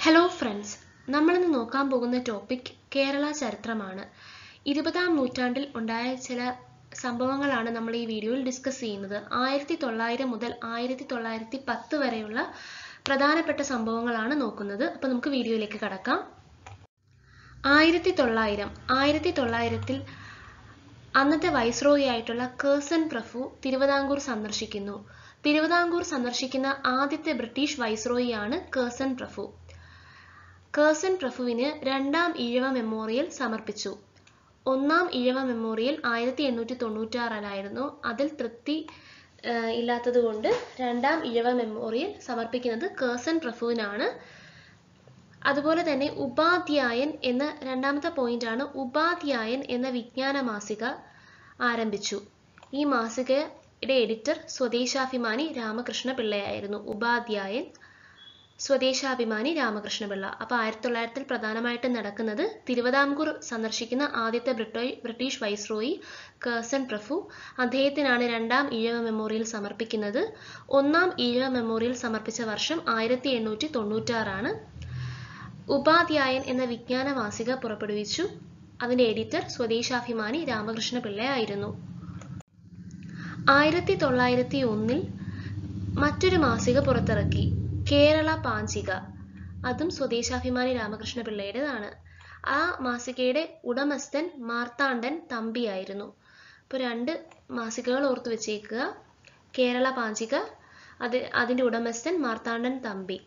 hello friends നമ്മളിന്ന് നോക്കാൻ പോകുന്ന ടോപ്പിക് കേരള ചരിത്രമാണ് ഇരുപതാം നൂറ്റാണ്ടിൽ ഉണ്ടായ ചില സംഭവങ്ങളാണ് നമ്മൾ ഈ വീഡിയോയിൽ ഡിസ്കസ് ചെയ്യുന്നത് ആയിരത്തി തൊള്ളായിരം മുതൽ ആയിരത്തി തൊള്ളായിരത്തി പത്ത് വരെയുള്ള പ്രധാനപ്പെട്ട സംഭവങ്ങളാണ് നോക്കുന്നത് അപ്പോൾ നമുക്ക് വീഡിയോയിലേക്ക് കടക്കാം ആയിരത്തി തൊള്ളായിരം ആയിരത്തി തൊള്ളായിരത്തിൽ അന്നത്തെ വൈസ്രോയി ആയിട്ടുള്ള കേഴ്സൺ പ്രഭു തിരുവിതാംകൂർ സന്ദർശിക്കുന്നു തിരുവിതാംകൂർ സന്ദർശിക്കുന്ന ആദ്യത്തെ ബ്രിട്ടീഷ് വൈസ്രോയിയാണ് കേഴ്സൺ പ്രഭു കേഴ്സൺ പ്രഭുവിന് രണ്ടാം ഈഴവ മെമ്മോറിയൽ സമർപ്പിച്ചു ഒന്നാം ഈഴവ മെമ്മോറിയൽ ആയിരത്തി എണ്ണൂറ്റി തൊണ്ണൂറ്റാറിലായിരുന്നു അതിൽ തൃപ്തി ഇല്ലാത്തത് കൊണ്ട് രണ്ടാം ഈഴവ മെമ്മോറിയൽ സമർപ്പിക്കുന്നത് കേഴ്സൺ പ്രഭുവിനാണ് അതുപോലെ തന്നെ ഉപാധ്യായൻ എന്ന രണ്ടാമത്തെ പോയിന്റ് ആണ് ഉപാധ്യായൻ എന്ന വിജ്ഞാന മാസിക ആരംഭിച്ചു ഈ മാസികയുടെ എഡിറ്റർ സ്വദേശാഭിമാനി രാമകൃഷ്ണ പിള്ളയായിരുന്നു ഉപാധ്യായൻ സ്വദേശാഭിമാനി രാമകൃഷ്ണപിള്ള അപ്പോൾ ആയിരത്തി തൊള്ളായിരത്തിൽ പ്രധാനമായിട്ടും നടക്കുന്നത് തിരുവിതാംകൂർ സന്ദർശിക്കുന്ന ആദ്യത്തെ ബ്രിട്ടീഷ് വൈസ്രോയി കേഴ്സൺ പ്രഭു അദ്ദേഹത്തിനാണ് രണ്ടാം ഈഴവ മെമ്മോറിയൽ സമർപ്പിക്കുന്നത് ഒന്നാം ഈഴവ മെമ്മോറിയൽ സമർപ്പിച്ച വർഷം ആയിരത്തി എണ്ണൂറ്റി തൊണ്ണൂറ്റാറാണ് ഉപാധ്യായൻ എന്ന വിജ്ഞാന മാസിക പുറപ്പെടുവിച്ചു അതിന്റെ എഡിറ്റർ സ്വദേശാഭിമാനി രാമകൃഷ്ണ പിള്ളയായിരുന്നു ആയിരത്തി തൊള്ളായിരത്തി ഒന്നിൽ മറ്റൊരു മാസിക പുറത്തിറക്കി കേരള പാഞ്ചിക അതും സ്വദേശാഭിമാനി രാമകൃഷ്ണ പിള്ളയുടേതാണ് ആ മാസികയുടെ ഉടമസ്ഥൻ മാർത്താണ്ഡൻ തമ്പിയായിരുന്നു ഇപ്പോൾ രണ്ട് മാസികകൾ ഓർത്തു വെച്ചേക്കുക കേരള പാഞ്ചിക അത് അതിന്റെ ഉടമസ്ഥൻ മാർത്താണ്ഡൻ തമ്പി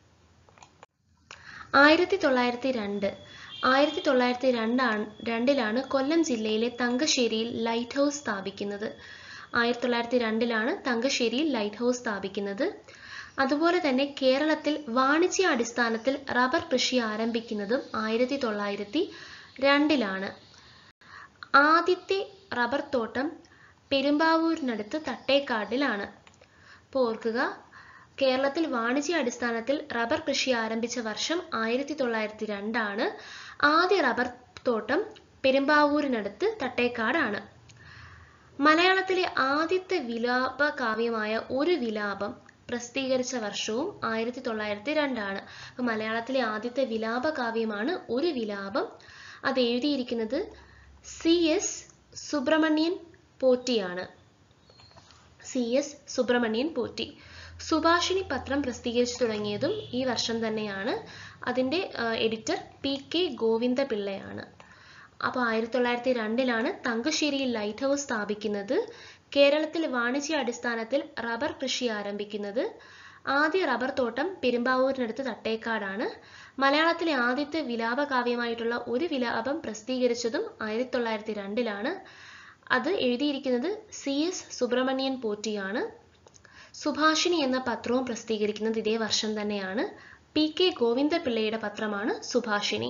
ആയിരത്തി തൊള്ളായിരത്തി രണ്ട് ആയിരത്തി തൊള്ളായിരത്തി രണ്ടാണ് രണ്ടിലാണ് കൊല്ലം ജില്ലയിലെ തങ്കശ്ശേരിയിൽ ലൈറ്റ് ഹൗസ് സ്ഥാപിക്കുന്നത് ആയിരത്തി തൊള്ളായിരത്തി രണ്ടിലാണ് തങ്കശ്ശേരിയിൽ ലൈറ്റ് ഹൗസ് സ്ഥാപിക്കുന്നത് അതുപോലെ തന്നെ കേരളത്തിൽ വാണിജ്യ അടിസ്ഥാനത്തിൽ റബ്ബർ കൃഷി ആരംഭിക്കുന്നതും ആയിരത്തി തൊള്ളായിരത്തി രണ്ടിലാണ് ആദ്യത്തെ റബ്ബർ തോട്ടം പെരുമ്പാവൂരിനടുത്ത് തട്ടേക്കാടിലാണ് ഇപ്പോൾ ഓർക്കുക കേരളത്തിൽ വാണിജ്യ അടിസ്ഥാനത്തിൽ റബ്ബർ കൃഷി ആരംഭിച്ച വർഷം ആയിരത്തി തൊള്ളായിരത്തി രണ്ടാണ് ആദ്യ റബ്ബർ തോട്ടം പെരുമ്പാവൂരിനടുത്ത് തട്ടേക്കാടാണ് മലയാളത്തിലെ ആദ്യത്തെ വിലാപ കാവ്യമായ ഒരു വിലാപം പ്രസിദ്ധീകരിച്ച വർഷവും ആയിരത്തി തൊള്ളായിരത്തി രണ്ടാണ് അപ്പൊ മലയാളത്തിലെ ആദ്യത്തെ വിലാപ കാവ്യമാണ് ഒരു വിലാപം അത് എഴുതിയിരിക്കുന്നത് സി എസ് സുബ്രഹ്മണ്യൻ പോറ്റിയാണ് സി എസ് സുബ്രഹ്മണ്യൻ പോറ്റി സുഭാഷിണി പത്രം പ്രസിദ്ധീകരിച്ചു തുടങ്ങിയതും ഈ വർഷം തന്നെയാണ് അതിൻ്റെ എഡിറ്റർ പി കെ ഗോവിന്ദ പിള്ളയാണ് അപ്പോൾ ആയിരത്തി തൊള്ളായിരത്തി രണ്ടിലാണ് തങ്കശ്ശേരിയിൽ ലൈറ്റ് ഹൗസ് സ്ഥാപിക്കുന്നത് കേരളത്തിൽ വാണിജ്യ അടിസ്ഥാനത്തിൽ റബ്ബർ കൃഷി ആരംഭിക്കുന്നത് ആദ്യ റബ്ബർ തോട്ടം പെരുമ്പാവൂരിനടുത്ത് തട്ടേക്കാടാണ് മലയാളത്തിലെ ആദ്യത്തെ വിലാപ കാവ്യമായിട്ടുള്ള ഒരു വിലാപം പ്രസിദ്ധീകരിച്ചതും ആയിരത്തി തൊള്ളായിരത്തി രണ്ടിലാണ് അത് എഴുതിയിരിക്കുന്നത് സി എസ് സുബ്രഹ്മണ്യൻ പോറ്റിയാണ് സുഭാഷിണി എന്ന പത്രവും പ്രസിദ്ധീകരിക്കുന്നത് ഇതേ വർഷം തന്നെയാണ് പി കെ ഗോവിന്ദപിള്ളയുടെ പത്രമാണ് സുഭാഷിണി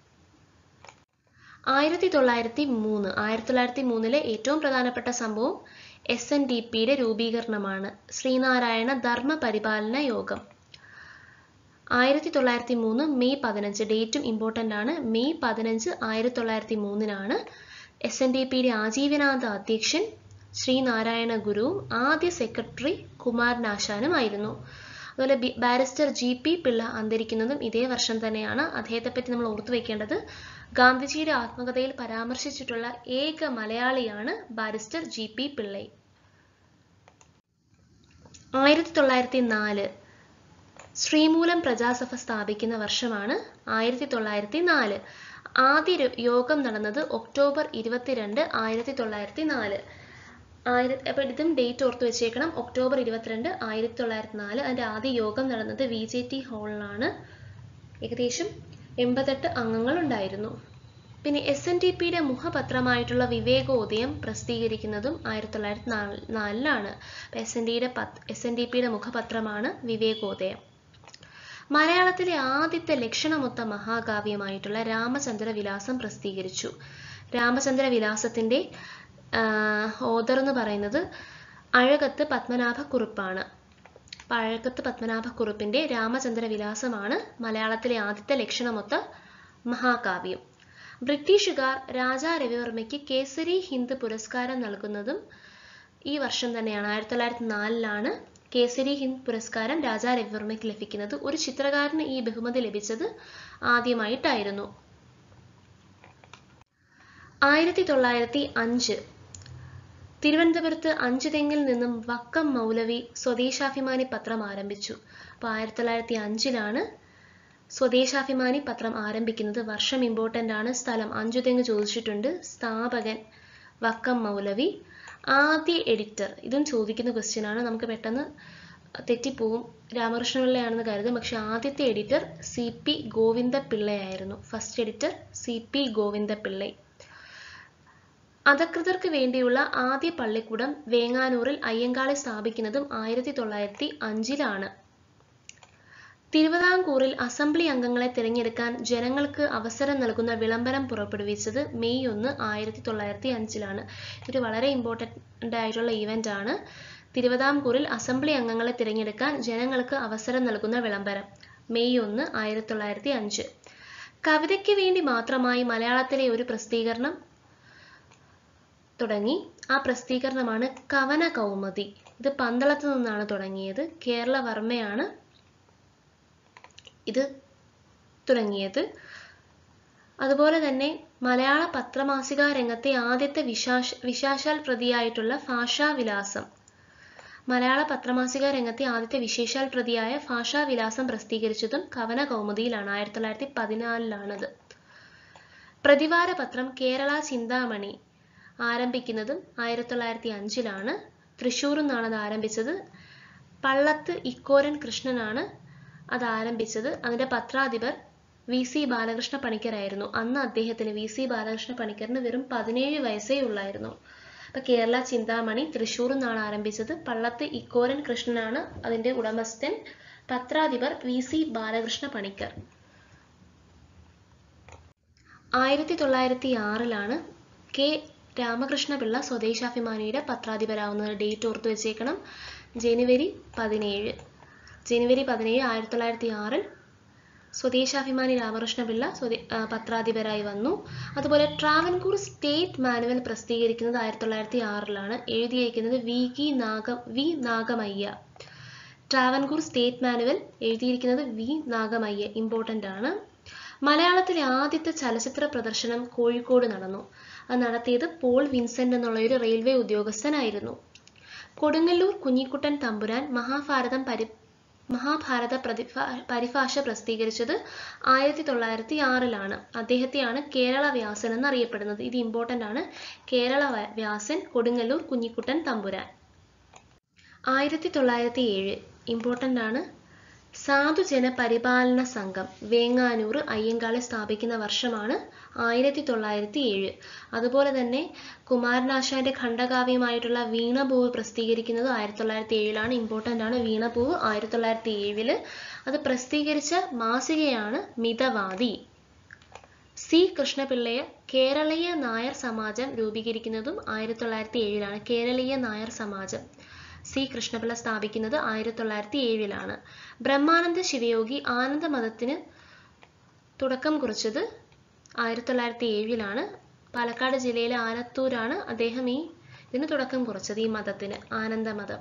ആയിരത്തി തൊള്ളായിരത്തി മൂന്ന് ആയിരത്തി തൊള്ളായിരത്തി മൂന്നിലെ ഏറ്റവും പ്രധാനപ്പെട്ട സംഭവം എസ് എൻ ഡി പിയുടെ രൂപീകരണമാണ് ശ്രീനാരായണ ധർമ്മ പരിപാലന യോഗം ആയിരത്തി തൊള്ളായിരത്തി മൂന്ന് മെയ് പതിനഞ്ച് ഡേറ്റും ഇമ്പോർട്ടൻ്റ് ആണ് മെയ് പതിനഞ്ച് ആയിരത്തി തൊള്ളായിരത്തി മൂന്നിനാണ് എസ് എൻ ഡി പിയുടെ ആജീവനാന്ത അധ്യക്ഷൻ ശ്രീനാരായണ ഗുരുവും ആദ്യ സെക്രട്ടറി കുമാരനാശാനുമായിരുന്നു അതുപോലെ ബാരിസ്റ്റർ ജി പി പിള്ള അന്തരിക്കുന്നതും ഇതേ വർഷം തന്നെയാണ് അദ്ദേഹത്തെ പറ്റി നമ്മൾ ഓർത്തു വെക്കേണ്ടത് ഗാന്ധിജിയുടെ ആത്മകഥയിൽ പരാമർശിച്ചിട്ടുള്ള ഏക മലയാളിയാണ് ബാരിസ്റ്റർ ജി പി പിള്ളൈ ആയിരത്തി തൊള്ളായിരത്തി നാല് ശ്രീമൂലം പ്രജാസഭ സ്ഥാപിക്കുന്ന വർഷമാണ് ആയിരത്തി തൊള്ളായിരത്തി നാല് ആദ്യ യോഗം നടന്നത് ഒക്ടോബർ ഇരുപത്തിരണ്ട് ആയിരത്തി തൊള്ളായിരത്തി നാല് ആയിരത്തി അപ്പോൾ ഇതും ഡേറ്റ് ഓർത്ത് വെച്ചേക്കണം ഒക്ടോബർ ഇരുപത്തിരണ്ട് ആയിരത്തി തൊള്ളായിരത്തി നാല് അതിൻ്റെ ആദ്യ യോഗം നടന്നത് വി ജെ ടി ഹാളിലാണ് ഏകദേശം എൺപത്തെട്ട് അംഗങ്ങൾ ഉണ്ടായിരുന്നു പിന്നെ എസ് എൻ ഡി പിയുടെ മുഖപത്രമായിട്ടുള്ള വിവേകോദയം പ്രസിദ്ധീകരിക്കുന്നതും ആയിരത്തി തൊള്ളായിരത്തി നാലിലാണ് എസ് എൻ ഡിയുടെ പത്ത് എസ് എൻ ഡി പിയുടെ മുഖപത്രമാണ് വിവേകോദയം മലയാളത്തിലെ ആദ്യത്തെ ലക്ഷണമൊത്ത മഹാകാവ്യമായിട്ടുള്ള രാമചന്ദ്ര വിലാസം പ്രസിദ്ധീകരിച്ചു രാമചന്ദ്ര വിലാസത്തിന്റെ ഓദർ എന്ന് പറയുന്നത് അഴകത്ത് പത്മനാഭക്കുറുപ്പാണ് പഴകത്ത് പത്മനാഭക്കുറുപ്പിന്റെ രാമചന്ദ്ര വിലാസമാണ് മലയാളത്തിലെ ആദ്യത്തെ ലക്ഷണമൊത്ത മഹാകാവ്യം ബ്രിട്ടീഷുകാർ രാജാ രവിവർമ്മയ്ക്ക് കേസരി ഹിന്ദ് പുരസ്കാരം നൽകുന്നതും ഈ വർഷം തന്നെയാണ് ആയിരത്തി തൊള്ളായിരത്തി നാലിലാണ് കേസരി ഹിന്ദ് പുരസ്കാരം രാജാ രവിവർമ്മയ്ക്ക് ലഭിക്കുന്നത് ഒരു ചിത്രകാരന് ഈ ബഹുമതി ലഭിച്ചത് ആദ്യമായിട്ടായിരുന്നു ആയിരത്തി തൊള്ളായിരത്തി അഞ്ച് തിരുവനന്തപുരത്ത് അഞ്ചുതെങ്ങിൽ നിന്നും വക്കം മൗലവി സ്വദേശാഭിമാനി പത്രം ആരംഭിച്ചു അപ്പോൾ ആയിരത്തി തൊള്ളായിരത്തി അഞ്ചിലാണ് സ്വദേശാഭിമാനി പത്രം ആരംഭിക്കുന്നത് വർഷം ഇമ്പോർട്ടൻ്റ് ആണ് സ്ഥലം അഞ്ചുതെങ്ങ് ചോദിച്ചിട്ടുണ്ട് സ്ഥാപകൻ വക്കം മൗലവി ആദ്യ എഡിറ്റർ ഇതും ചോദിക്കുന്ന ക്വസ്റ്റ്യൻ ആണ് നമുക്ക് പെട്ടെന്ന് തെറ്റിപ്പോവും രാമകൃഷ്ണപിള്ളയാണെന്ന് കരുതും പക്ഷെ ആദ്യത്തെ എഡിറ്റർ സി പി ഗോവിന്ദപിള്ളയായിരുന്നു ഫസ്റ്റ് എഡിറ്റർ സി പി ഗോവിന്ദപിള്ളை അധകൃതർക്ക് വേണ്ടിയുള്ള ആദ്യ പള്ളിക്കൂടം വേങ്ങാനൂരിൽ അയ്യങ്കാളി സ്ഥാപിക്കുന്നതും ആയിരത്തി തൊള്ളായിരത്തി അഞ്ചിലാണ് തിരുവിതാംകൂറിൽ അസംബ്ലി അംഗങ്ങളെ തിരഞ്ഞെടുക്കാൻ ജനങ്ങൾക്ക് അവസരം നൽകുന്ന വിളംബരം പുറപ്പെടുവിച്ചത് മെയ് ഒന്ന് ആയിരത്തി തൊള്ളായിരത്തി അഞ്ചിലാണ് ഇതൊരു വളരെ ഇമ്പോർട്ടൻ്റ് ആയിട്ടുള്ള ഇവൻ്റ് ആണ് തിരുവിതാംകൂറിൽ അസംബ്ലി അംഗങ്ങളെ തിരഞ്ഞെടുക്കാൻ ജനങ്ങൾക്ക് അവസരം നൽകുന്ന വിളംബരം മെയ് ഒന്ന് ആയിരത്തി തൊള്ളായിരത്തി അഞ്ച് കവിതയ്ക്ക് വേണ്ടി മാത്രമായി മലയാളത്തിലെ ഒരു പ്രസിദ്ധീകരണം തുടങ്ങി ആ പ്രസിദ്ധീകരണമാണ് കവന കൗമുദി ഇത് പന്തളത്ത് നിന്നാണ് തുടങ്ങിയത് കേരളവർമ്മയാണ് ഇത് തുടങ്ങിയത് അതുപോലെ തന്നെ മലയാള പത്രമാസിക രംഗത്തെ ആദ്യത്തെ വിശാഷ വിശാശാൽ പ്രതിയായിട്ടുള്ള ഭാഷാവിലാസം മലയാള പത്രമാസിക രംഗത്തെ ആദ്യത്തെ വിശേഷാൽ പ്രതിയായ ഭാഷാവിലാസം പ്രസിദ്ധീകരിച്ചതും കവന കൗമുദിയിലാണ് ആയിരത്തി തൊള്ളായിരത്തി പതിനാലിലാണത് പ്രതിവാര പത്രം കേരള ചിന്താമണി ആരംഭിക്കുന്നതും ആയിരത്തി തൊള്ളായിരത്തി അഞ്ചിലാണ് തൃശ്ശൂരിൽ നിന്നാണ് അത് ആരംഭിച്ചത് പള്ളത്ത് ഇക്കോരൻ കൃഷ്ണനാണ് അത് ആരംഭിച്ചത് അതിന്റെ പത്രാധിപർ വി സി ബാലകൃഷ്ണ പണിക്കരായിരുന്നു അന്ന് അദ്ദേഹത്തിന് വി സി ബാലകൃഷ്ണ പണിക്കറിന് വെറും പതിനേഴ് വയസ്സേ ഉള്ളായിരുന്നു അപ്പൊ കേരള ചിന്താമണി തൃശ്ശൂരിൽ നിന്നാണ് ആരംഭിച്ചത് പള്ളത്ത് ഇക്കോരൻ കൃഷ്ണനാണ് അതിന്റെ ഉടമസ്ഥൻ പത്രാധിപർ വി സി ബാലകൃഷ്ണ പണിക്കർ ആയിരത്തി തൊള്ളായിരത്തി ആറിലാണ് കെ രാമകൃഷ്ണപിള്ള സ്വദേശാഭിമാനിയുടെ പത്രാധിപരാവുന്നത് ഡേറ്റ് ഓർത്തു വെച്ചേക്കണം ജനുവരി പതിനേഴ് ജനുവരി പതിനേഴ് ആയിരത്തി തൊള്ളായിരത്തി ആറിൽ സ്വദേശാഭിമാനി രാമകൃഷ്ണപിള്ള സ്വദേ പത്രാധിപരായി വന്നു അതുപോലെ ട്രാവൻകൂർ സ്റ്റേറ്റ് മാനുവൽ പ്രസിദ്ധീകരിക്കുന്നത് ആയിരത്തി തൊള്ളായിരത്തി ആറിലാണ് എഴുതിയിരിക്കുന്നത് V K Naga V Nagamayya Travancore state manual എഴുതിയിരിക്കുന്നത് വി നാഗമയ്യ ഇമ്പോർട്ടൻ്റ് ആണ് മലയാളത്തിലെ ആദ്യത്തെ ചലച്ചിത്ര പ്രദർശനം കോഴിക്കോട് നടന്നു അത് നടത്തിയത് പോൾ വിൻസെന്റ് എന്നുള്ള ഒരു റെയിൽവേ ഉദ്യോഗസ്ഥനായിരുന്നു കൊടുങ്ങല്ലൂർ കുഞ്ഞിക്കുട്ടൻ തമ്പുരാൻ മഹാഭാരതം പരി മഹാഭാരത പ്രതിഭാ പരിഭാഷ പ്രസിദ്ധീകരിച്ചത് ആയിരത്തി തൊള്ളായിരത്തി ആറിലാണ് അദ്ദേഹത്തെയാണ് കേരള വ്യാസൻ എന്നറിയപ്പെടുന്നത് ഇത് ഇമ്പോർട്ടൻ്റ് ആണ് കേരള വ്യാസൻ കൊടുങ്ങല്ലൂർ കുഞ്ഞിക്കുട്ടൻ തമ്പുരാൻ ആയിരത്തി തൊള്ളായിരത്തി ഏഴ് ഇമ്പോർട്ടൻ്റ് ആണ് സാധുജന പരിപാലന സംഘം വേങ്ങാനൂർ അയ്യങ്കാളി സ്ഥാപിക്കുന്ന വർഷമാണ് ആയിരത്തി തൊള്ളായിരത്തി ഏഴ് അതുപോലെ തന്നെ കുമാരനാശാന്റെ ഖണ്ഡകാവ്യമായിട്ടുള്ള വീണപൂവ് പ്രസിദ്ധീകരിക്കുന്നത് ആയിരത്തി തൊള്ളായിരത്തി ഏഴിലാണ് ഇമ്പോർട്ടൻ്റ് ആണ് വീണപൂവ് ആയിരത്തി തൊള്ളായിരത്തി ഏഴില് അത് പ്രസിദ്ധീകരിച്ച മാസികയാണ് മിതവാദി സി കൃഷ്ണപിള്ളയെ കേരളീയ നായർ സമാജം രൂപീകരിക്കുന്നതും ആയിരത്തി തൊള്ളായിരത്തി ഏഴിലാണ് കേരളീയ നായർ സമാജം സി കൃഷ്ണപിള്ള സ്ഥാപിക്കുന്നത് ആയിരത്തി തൊള്ളായിരത്തി ഏഴിലാണ് ബ്രഹ്മാനന്ദ ശിവയോഗി ആനന്ദ മതത്തിന് തുടക്കം കുറിച്ചത് ആയിരത്തി തൊള്ളായിരത്തി ഏഴിലാണ് പാലക്കാട് ജില്ലയിലെ ആലത്തൂരാണ് അദ്ദേഹം ഈ ഇതിന് തുടക്കം കുറിച്ചത് ഈ മതത്തിന് ആനന്ദ മതം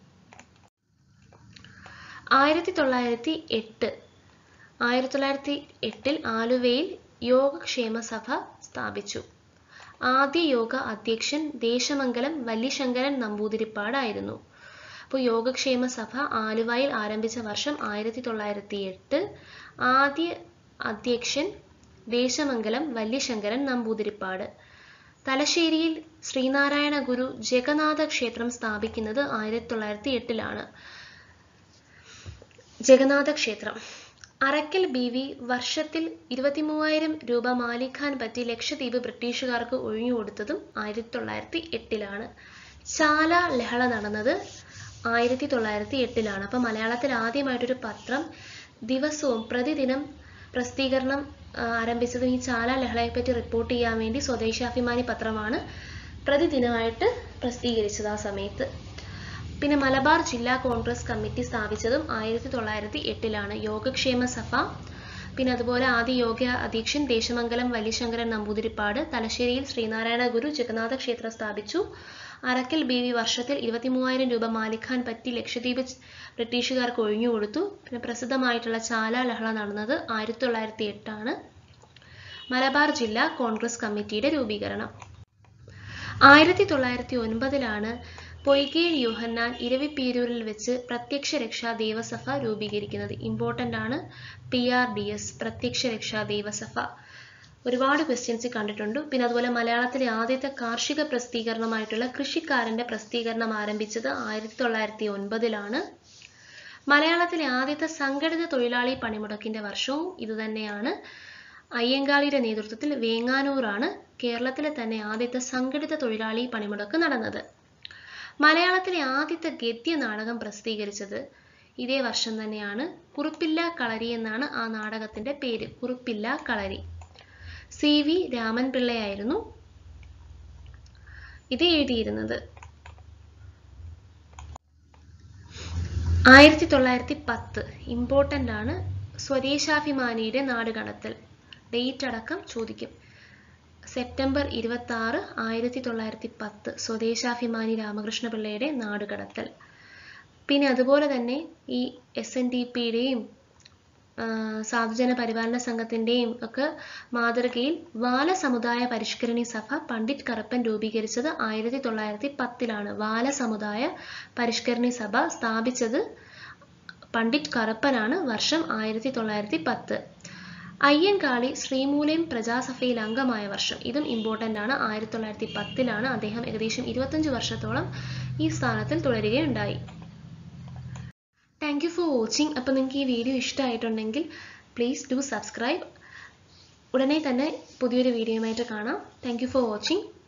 ആയിരത്തി തൊള്ളായിരത്തി എട്ട് ആയിരത്തി തൊള്ളായിരത്തി എട്ടിൽ ആലുവയിൽ യോഗക്ഷേമ സഭ സ്ഥാപിച്ചു ആദ്യ യോഗ അധ്യക്ഷൻ ദേശമംഗലം വല്ലിശങ്കരൻ നമ്പൂതിരിപ്പാടായിരുന്നു അപ്പോൾ യോഗക്ഷേമ സഭ ആലുവയിൽ ആരംഭിച്ച വർഷം ആയിരത്തി തൊള്ളായിരത്തി എട്ട് ആദ്യ അധ്യക്ഷൻ ദേശമംഗലം വല്യശങ്കരൻ നമ്പൂതിരിപ്പാട് തലശ്ശേരിയിൽ ശ്രീനാരായണ ഗുരു ജഗന്നാഥ ക്ഷേത്രം സ്ഥാപിക്കുന്നത് ആയിരത്തി തൊള്ളായിരത്തി എട്ടിലാണ് ജഗന്നാഥ ക്ഷേത്രം അറക്കൽ ബി വി വർഷത്തിൽ ഇരുപത്തിമൂവായിരം രൂപ മാലിഖാൻ പറ്റി ലക്ഷദ്വീപ് ബ്രിട്ടീഷുകാർക്ക് ഒഴിഞ്ഞുകൊടുത്തതും ആയിരത്തി തൊള്ളായിരത്തി എട്ടിലാണ് ചാല ലഹള നടന്നത് ആയിരത്തി തൊള്ളായിരത്തി എട്ടിലാണ് അപ്പം മലയാളത്തിൽ ആദ്യമായിട്ടൊരു പത്രം ദിവസവും പ്രതിദിനം പ്രസിദ്ധീകരണം ആരംഭിച്ചതും ഈ ചാല ലഹളയെപ്പറ്റി റിപ്പോർട്ട് ചെയ്യാൻ വേണ്ടി സ്വദേശാഭിമാനി പത്രമാണ് പ്രതിദിനമായിട്ട് പ്രസിദ്ധീകരിച്ചത് ആ സമയത്ത് പിന്നെ മലബാർ ജില്ലാ കോൺഗ്രസ് കമ്മിറ്റി സ്ഥാപിച്ചതും ആയിരത്തി തൊള്ളായിരത്തി എട്ടിലാണ് യോഗക്ഷേമ സഭ പിന്നെ അതുപോലെ ആദ്യ യോഗ അധ്യക്ഷൻ ദേശമംഗലം വലിശങ്കരൻ നമ്പൂതിരിപ്പാട് തലശ്ശേരിയിൽ ശ്രീനാരായണ ഗുരു ജഗന്നാഥ ക്ഷേത്രം സ്ഥാപിച്ചു അറക്കൽ ബേബി വർഷത്തിൽ ഇരുപത്തിമൂവായിരം രൂപ മാലിഖാൻ പറ്റി ലക്ഷദ്വീപ് ബ്രിട്ടീഷുകാർക്ക് ഒഴിഞ്ഞുകൊടുത്തു പിന്നെ പ്രസിദ്ധമായിട്ടുള്ള ചാല ലഹള നടന്നത് ആയിരത്തി തൊള്ളായിരത്തി എട്ടാണ് മലബാർ ജില്ലാ കോൺഗ്രസ് കമ്മിറ്റിയുടെ രൂപീകരണം ആയിരത്തി തൊള്ളായിരത്തി ഒൻപതിലാണ് പൊയ്കേഴ് യോഹന്നാൻ ഇരവിപ്പീരൂരിൽ വെച്ച് പ്രത്യക്ഷ രക്ഷാ ദേവസഭ രൂപീകരിക്കുന്നത് ഇമ്പോർട്ടൻ്റ് ആണ് പി ആർ ഡി എസ് പ്രത്യക്ഷ രക്ഷാ ദേവസഭ ഒരുപാട് ക്വസ്റ്റ്യൻസ് കണ്ടിട്ടുണ്ട് പിന്നെ അതുപോലെ മലയാളത്തിലെ ആദ്യത്തെ കാർഷിക പ്രസിദ്ധീകരണമായിട്ടുള്ള കൃഷിക്കാരന്റെ പ്രസിദ്ധീകരണം ആരംഭിച്ചത് ആയിരത്തി തൊള്ളായിരത്തി ഒൻപതിലാണ് മലയാളത്തിലെ ആദ്യത്തെ സംഘടിത തൊഴിലാളി പണിമുടക്കിന്റെ വർഷവും ഇതുതന്നെയാണ് അയ്യങ്കാളിയുടെ നേതൃത്വത്തിൽ വേങ്ങാനൂറാണ് കേരളത്തിലെ തന്നെ ആദ്യത്തെ സംഘടിത തൊഴിലാളി പണിമുടക്ക് നടന്നത് മലയാളത്തിലെ ആദ്യത്തെ ഗദ്യ നാടകം പ്രസിദ്ധീകരിച്ചത് ഇതേ വർഷം തന്നെയാണ് കുറുപ്പില്ല കളരി എന്നാണ് ആ നാടകത്തിന്റെ പേര് കുറുപ്പില്ല കളരി സി വി രാമൻ പിള്ളയായിരുന്നു ഇത് എഴുതിയിരുന്നത് ആയിരത്തി തൊള്ളായിരത്തി പത്ത് ഇമ്പോർട്ടൻ്റ് ആണ് സ്വദേശാഭിമാനിയുടെ നാട് കടത്തൽ ഡേറ്റ് അടക്കം ചോദിക്കും സെപ്റ്റംബർ ഇരുപത്തി ആറ് ആയിരത്തി തൊള്ളായിരത്തി പത്ത് സ്വദേശാഭിമാനി രാമകൃഷ്ണ പിള്ളയുടെ നാട് കടത്തൽ പിന്നെ അതുപോലെ തന്നെ ഈ എസ് എൻ ഡി പിയുടെയും സാധുജന പരിപാലന സംഘത്തിന്റെയും ഒക്കെ മാതൃകയിൽ വാല സമുദായ പരിഷ്കരണി സഭ പണ്ഡിറ്റ് കറപ്പൻ രൂപീകരിച്ചത് ആയിരത്തി തൊള്ളായിരത്തി പത്തിലാണ് വാല സമുദായ പരിഷ്കരണി സഭ സ്ഥാപിച്ചത് പണ്ഡിറ്റ് കറപ്പനാണ് വർഷം ആയിരത്തി തൊള്ളായിരത്തി പത്ത് അയ്യൻകാളി ശ്രീമൂലം പ്രജാസഭയിൽ അംഗമായ വർഷം ഇതും ഇമ്പോർട്ടൻ്റ് ആണ് ആയിരത്തി തൊള്ളായിരത്തി പത്തിലാണ് അദ്ദേഹം ഏകദേശം ഇരുപത്തഞ്ച് വർഷത്തോളം ഈ സ്ഥാനത്തിൽ തുടരുകയുണ്ടായി താങ്ക് യു ഫോർ വാച്ചിങ് അപ്പോൾ നിങ്ങൾക്ക് ഈ വീഡിയോ ഇഷ്ടമായിട്ടുണ്ടെങ്കിൽ പ്ലീസ് ഡു സബ്സ്ക്രൈബ് ഉടനെ തന്നെ പുതിയൊരു വീഡിയോയുമായിട്ട് കാണാം താങ്ക് യു ഫോർ വാച്ചിങ്